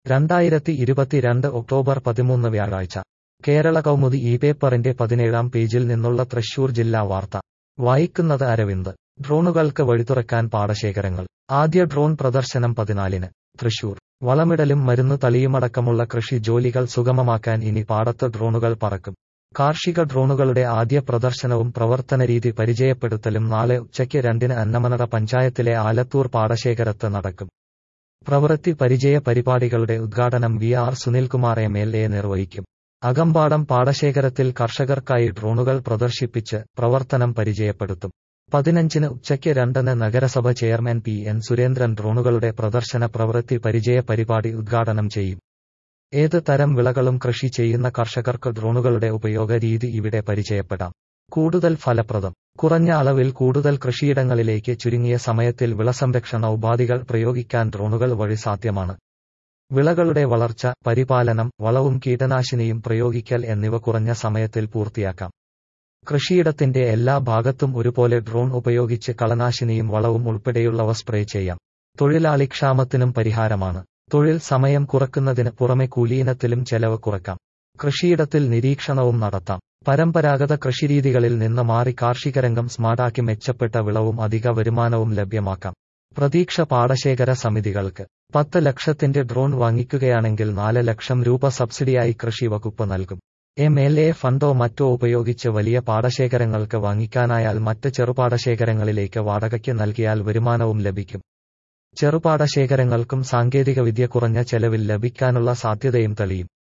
രണ്ടായിരത്തി ഇരുപത്തിരണ്ട് ഒക്ടോബർ പതിമൂന്ന് വ്യാഴാഴ്ച കേരള കൗമുദി ഈ പേപ്പറിന്റെ പതിനേഴാം പേജിൽ നിന്നുള്ള തൃശൂർ ജില്ലാ വാർത്ത വായിക്കുന്നത് അരവിന്ദ് ഡ്രോണുകൾക്ക് വഴിതുറക്കാൻ പാടശേഖരങ്ങൾ ആദ്യ ഡ്രോൺ പ്രദർശനം പതിനാലിന് തൃശൂർ വളമിടലും മരുന്ന് തളിയുമടക്കമുള്ള കൃഷി ജോലികൾ സുഗമമാക്കാൻ ഇനി പാടത്ത് ഡ്രോണുകൾ പറക്കും കാർഷിക ഡ്രോണുകളുടെ ആദ്യ പ്രദർശനവും പ്രവർത്തനരീതി പരിചയപ്പെടുത്തലും നാളെ ഉച്ചയ്ക്ക് രണ്ടിന് അന്നമനട പഞ്ചായത്തിലെ ആലത്തൂർ പാടശേഖരത്ത് നടക്കും പ്രവൃത്തി പരിചയ പരിപാടികളുടെ ഉദ്ഘാടനം V R Sunilkumar M L A നിർവഹിക്കും അകമ്പാടം പാടശേഖരത്തിൽ കർഷകർക്കായി ഡ്രോണുകൾ പ്രദർശിപ്പിച്ച് പ്രവർത്തനം പരിചയപ്പെടുത്തും പതിനഞ്ചിന് ഉച്ചയ്ക്ക് രണ്ടിന് നഗരസഭ ചെയർമാൻ പി എൻ സുരേന്ദ്രൻ ഡ്രോണുകളുടെ പ്രദർശന പ്രവൃത്തി പരിചയ പരിപാടി ഉദ്ഘാടനം ചെയ്യും ഏത് തരം വിളകളും കൃഷി ചെയ്യുന്ന കർഷകർക്ക് ഡ്രോണുകളുടെ ഉപയോഗ രീതി ഇവിടെ പരിചയപ്പെടാം കൂടുതൽ ഫലപ്രദം കുറഞ്ഞ അളവിൽ കൂടുതൽ കൃഷിയിടങ്ങളിലേക്ക് ചുരുങ്ങിയ സമയത്തിൽ വിളസംരക്ഷണ ഉപാധികൾ പ്രയോഗിക്കാൻ ഡ്രോണുകൾ വഴി സാധ്യമാണ് വിളകളുടെ വളർച്ച പരിപാലനം വളവും കീടനാശിനിയും പ്രയോഗിക്കൽ എന്നിവ കുറഞ്ഞ സമയത്തിൽ പൂർത്തിയാക്കാം കൃഷിയിടത്തിന്റെ എല്ലാ ഭാഗത്തും ഒരുപോലെ ഡ്രോൺ ഉപയോഗിച്ച് കളനാശിനിയും വളവും ഉൾപ്പെടെയുള്ളവ സ്പ്രേ ചെയ്യാം തൊഴിലാളി ക്ഷാമത്തിനും പരിഹാരമാണ് തൊഴിൽ സമയം കുറക്കുന്നതിന് പുറമെ കൂലിയിനത്തിലും ചെലവ് കുറക്കാം കൃഷിയിടത്തിൽ നിരീക്ഷണവും നടത്താം പരമ്പരാഗത കൃഷിരീതികളിൽ നിന്ന് മാറി കാർഷികരംഗം സ്മാർട്ടാക്കി മെച്ചപ്പെട്ട വിളവും അധിക വരുമാനവും ലഭ്യമാക്കാം പ്രതീക്ഷ പാടശേഖര സമിതികൾക്ക് പത്ത് ലക്ഷത്തിന്റെ ഡ്രോൺ വാങ്ങിക്കുകയാണെങ്കിൽ നാല് ലക്ഷം രൂപ സബ്സിഡിയായി കൃഷി വകുപ്പ് നൽകും എം എൽ എ ഫണ്ടോ മറ്റോ ഉപയോഗിച്ച് വലിയ പാടശേഖരങ്ങൾക്ക് വാങ്ങിക്കാനായാൽ മറ്റ് ചെറുപാടശേഖരങ്ങളിലേക്ക് വാടകയ്ക്ക് നൽകിയാൽ വരുമാനവും ലഭിക്കും ചെറുപാടശേഖരങ്ങൾക്കും സാങ്കേതികവിദ്യ കുറഞ്ഞ ചെലവിൽ ലഭിക്കാനുള്ള സാധ്യതയും തെളിയും